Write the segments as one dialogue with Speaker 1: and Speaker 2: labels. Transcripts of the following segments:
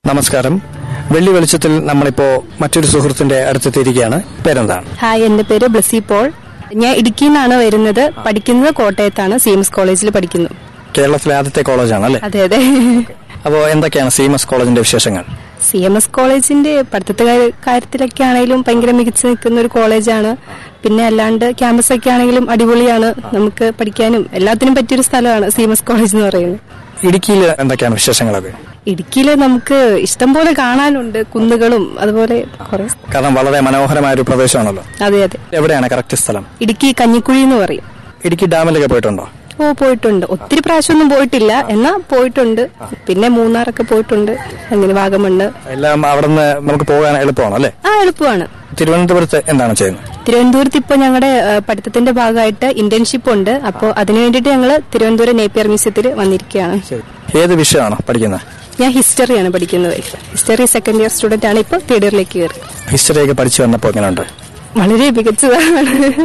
Speaker 1: നമസ്കാരം വെള്ളി വെളിച്ചത്തിൽ നമ്മളിപ്പോ മറ്റൊരു സുഹൃത്തിന്റെ അടുത്തെത്തിയിരിക്കുകയാണ് പേരെന്താണ്
Speaker 2: ഹായ് എന്റെ പേര് ബ്ലസി പോൾ ഞാൻ ഇടുക്കിയിൽ നിന്നാണ് വരുന്നത് പഠിക്കുന്നത് കോട്ടയത്താണ് സി എം എസ് കോളേജിൽ പഠിക്കുന്നു
Speaker 1: കേരളത്തിലെ ആദ്യത്തെ കോളേജാണ് അല്ലേ
Speaker 2: അതെ അതെ
Speaker 1: അപ്പോൾ എന്തൊക്കെയാണ് സി എം എസ് കോളേജിന്റെ വിശേഷങ്ങൾ
Speaker 2: സി എം എസ് കോളേജിന്റെ പഠിത്തത്തെ കാര്യ- കാര്യത്തിലൊക്കെ ആണെങ്കിലും ഭയങ്കര മികച്ചു നിൽക്കുന്ന ഒരു കോളേജാണ് പിന്നെ അല്ലാണ്ട് ക്യാമ്പസ് ഒക്കെ ആണെങ്കിലും അടിപൊളിയാണ് നമുക്ക് പഠിക്കാനും എല്ലാത്തിനും പറ്റിയൊരു സ്ഥലമാണ് സി എം എസ് കോളേജ് എന്ന് പറയുന്നത്
Speaker 1: ഇടുക്കിയിൽ എന്തൊക്കെയാണ് വിശേഷങ്ങളൊക്കെ
Speaker 2: ഇടുക്കിയിൽ നമുക്ക് ഇഷ്ടം പോലെ കാണാനുണ്ട് കുന്നുകളും അതുപോലെ കുറെ
Speaker 1: കാരണം വളരെ മനോഹരമായ ഒരു പ്രദേശമാണല്ലോ
Speaker 2: അതെ അതെ
Speaker 1: എവിടെയാണ് കറക്റ്റ് സ്ഥലം
Speaker 2: ഇടുക്കി കഞ്ഞിക്കുഴി എന്ന് പറയും
Speaker 1: ഇടുക്കി ഡാമിലൊക്കെ പോയിട്ടുണ്ടോ
Speaker 2: ഓ പോയിട്ടുണ്ട് ഒത്തിരി പ്രാവശ്യമൊന്നും പോയിട്ടില്ല എന്നാ പോയിട്ടുണ്ട് പിന്നെ മൂന്നാറൊക്കെ പോയിട്ടുണ്ട് അങ്ങനെ വാഗമണ്ണ്
Speaker 1: എല്ലാം അവിടെ നിന്ന് നമുക്ക് പോകാൻ എളുപ്പമാണ് അല്ലേ
Speaker 2: ആ എളുപ്പമാണ്
Speaker 1: തിരുവനന്തപുരത്ത് എന്താണ് ചെയ്യുന്നത്
Speaker 2: തിരുവനന്തപുരത്ത് ഇപ്പൊ ഞങ്ങളുടെ ഏഹ്, പഠിത്തത്തിന്റെ ഭാഗമായിട്ട് ഇന്റേൺഷിപ്പ് ഉണ്ട് അപ്പോൾ അതിനു വേണ്ടിയിട്ട് ഞങ്ങൾ തിരുവനന്തപുരം നേപ്പിയർ മ്യൂസിയത്തിൽ വന്നിരിക്കുകയാണ്
Speaker 1: ഏത് വിഷയമാണോ പഠിക്കുന്നത്
Speaker 2: ഞാൻ ഹിസ്റ്ററിയാണ് പഠിക്കുന്നത് ഹിസ്റ്ററി സെക്കൻഡ് ഇയർ സ്റ്റുഡന്റ് ആണ് ഇപ്പോൾ തേർഡ് ഇയറിലേക്ക് കയറി
Speaker 1: ഹിസ്റ്ററിയൊക്കെ പഠിച്ചു വന്നപ്പോൾ എങ്ങനെയുണ്ട്
Speaker 2: വളരെ മികച്ചതാണ്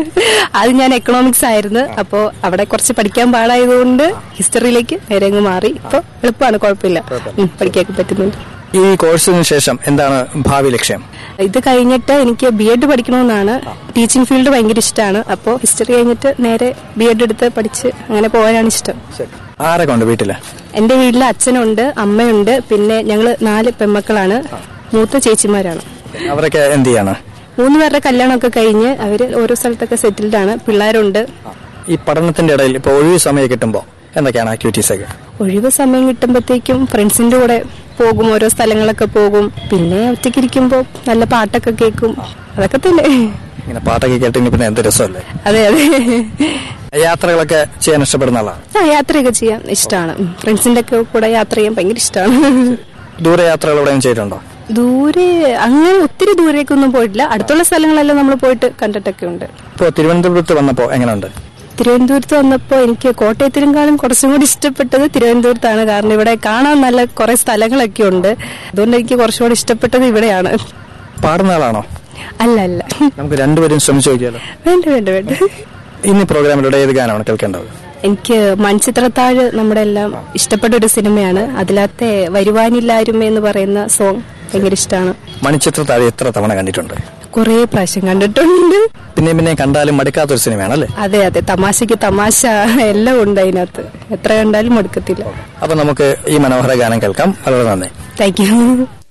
Speaker 2: അത് ഞാൻ എക്കണോമിക്സ് ആയിരുന്നു അപ്പോൾ അവിടെ കുറച്ച് പഠിക്കാൻ പാടായതുകൊണ്ട് ഹിസ്റ്ററിയിലേക്ക് നേരെ അങ്ങ് മാറി ഇപ്പോൾ എളുപ്പമാണ് കുഴപ്പമില്ല ഉം, പഠിക്കാനൊക്കെ പറ്റുന്നുണ്ട്
Speaker 1: ഈ കോഴ്സിന് ശേഷം എന്താണ് ഭാവി ലക്ഷ്യം
Speaker 2: ഇത് കഴിഞ്ഞിട്ട് എനിക്ക് ബി എഡ് പഠിക്കണമെന്നാണ് ടീച്ചിങ് ഫീൽഡ് ഭയങ്കര ഇഷ്ടമാണ് അപ്പോൾ ഹിസ്റ്ററി കഴിഞ്ഞിട്ട് നേരെ ബി എഡ് എടുത്ത് പഠിച്ച് അങ്ങനെ പോകാനാണ് ഇഷ്ടം
Speaker 1: ആരൊക്കെ ഉണ്ട് വീട്ടില്
Speaker 2: എന്റെ വീട്ടിൽ അച്ഛനുണ്ട് അമ്മയുണ്ട് പിന്നെ ഞങ്ങൾ നാല് പെമ്മക്കളാണ് മൂത്ത ചേച്ചിമാരാണ്
Speaker 1: അവരൊക്കെ എന്ത് ചെയ്യാണ്
Speaker 2: മൂന്ന് പേരുടെ കല്യാണമൊക്കെ കഴിഞ്ഞ് അവര് ഓരോ സ്ഥലത്തൊക്കെ സെറ്റിൽഡ് ആണ് പിള്ളേരുണ്ട്
Speaker 1: ഈ പഠനത്തിന്റെ ഇടയിൽ ഇപ്പൊ ഒഴിവ് സമയം കിട്ടുമ്പോൾ എന്തൊക്കെയാണ് ആക്ടിവിറ്റീസ് ഒക്കെ
Speaker 2: ഒഴിവ് സമയം കിട്ടുമ്പോഴത്തേക്കും ഫ്രണ്ട്സിന്റെ കൂടെ പോകും ഓരോ സ്ഥലങ്ങളൊക്കെ പോകും പിന്നെ ഒറ്റയ്ക്ക് ഇരിക്കുമ്പോൾ നല്ല പാട്ടൊക്കെ കേൾക്കും അതൊക്കെ തന്നെ
Speaker 1: ഇങ്ങനെ പാട്ടൊക്കെ കേട്ടിങ്ങനെ പിന്നെ എന്ത് രസമല്ലേ
Speaker 2: അതെ അതെ
Speaker 1: യാത്രകളൊക്കെ ചെയ്യാൻ ഇഷ്ടപ്പെടുന്ന ആളാണ്
Speaker 2: ആ യാത്രയൊക്കെ ചെയ്യാൻ ഇഷ്ടമാണ് ഫ്രണ്ട്സിന്റെ ഒക്കെ കൂടെ യാത്ര ചെയ്യാൻ ഭയങ്കര ഇഷ്ടമാണ്
Speaker 1: ദൂരയാത്രകൾ എവിടെയും ചെയ്തിട്ടുണ്ടോ
Speaker 2: ദൂരെ അങ്ങനെ ഒത്തിരി ദൂരേക്കൊന്നും പോയിട്ടില്ല അടുത്തുള്ള സ്ഥലങ്ങളെല്ലാം നമ്മൾ പോയിട്ട് കണ്ടിട്ടൊക്കെ ഉണ്ട്
Speaker 1: ഇപ്പോൾ തിരുവനന്തപുരത്ത് വന്നപ്പോൾ എങ്ങനെയുണ്ട്
Speaker 2: തിരുവനന്തപുരത്ത് വന്നപ്പോൾ എനിക്ക് കോട്ടയത്തിനെക്കാളും കുറച്ചും കൂടി ഇഷ്ടപ്പെട്ടത് തിരുവനന്തപുരത്താണ് കാരണം ഇവിടെ കാണാൻ നല്ല കുറെ സ്ഥലങ്ങളൊക്കെ ഉണ്ട് അതുകൊണ്ട് എനിക്ക് കുറച്ചുകൂടി ഇഷ്ടപ്പെട്ടത് ഇവിടെയാണ്
Speaker 1: പാടുന്ന ആളാണോ
Speaker 2: അല്ല അല്ല
Speaker 1: നമുക്ക് രണ്ടുപേരും ശ്രമിച്ചു നോക്കിയാലോ
Speaker 2: വേണ്ട വേണ്ട വേണ്ട
Speaker 1: ഇന്ന് പ്രോഗ്രാമിലൂടെ ഏത് ഗാനമാണ് കേൾക്കേണ്ടത്
Speaker 2: എനിക്ക് മൺചിത്രത്താഴ് നമ്മുടെ എല്ലാം ഇഷ്ടപ്പെട്ട ഒരു സിനിമയാണ് അതിലത്തെ വരുവാനില്ലാരും എന്ന് പറയുന്ന സോങ് ഭയങ്കര ഇഷ്ടമാണ്
Speaker 1: മണിച്ചിത്ര താഴെ എത്ര തവണ കണ്ടിട്ടുണ്ട്
Speaker 2: കുറേ പ്രാവശ്യം കണ്ടിട്ടുണ്ട്
Speaker 1: പിന്നെ പിന്നെ കണ്ടാലും മടുക്കാത്തൊരു സിനിമയാണ് അല്ലേ
Speaker 2: അതെ അതെ തമാശക്ക് തമാശ എല്ലാം ഉണ്ട് അതിനകത്ത് എത്ര കണ്ടാലും മടുക്കത്തില്ല
Speaker 1: അപ്പൊ നമുക്ക് ഈ മനോഹര ഗാനം കേൾക്കാം വളരെ നന്ദി
Speaker 2: താങ്ക് യു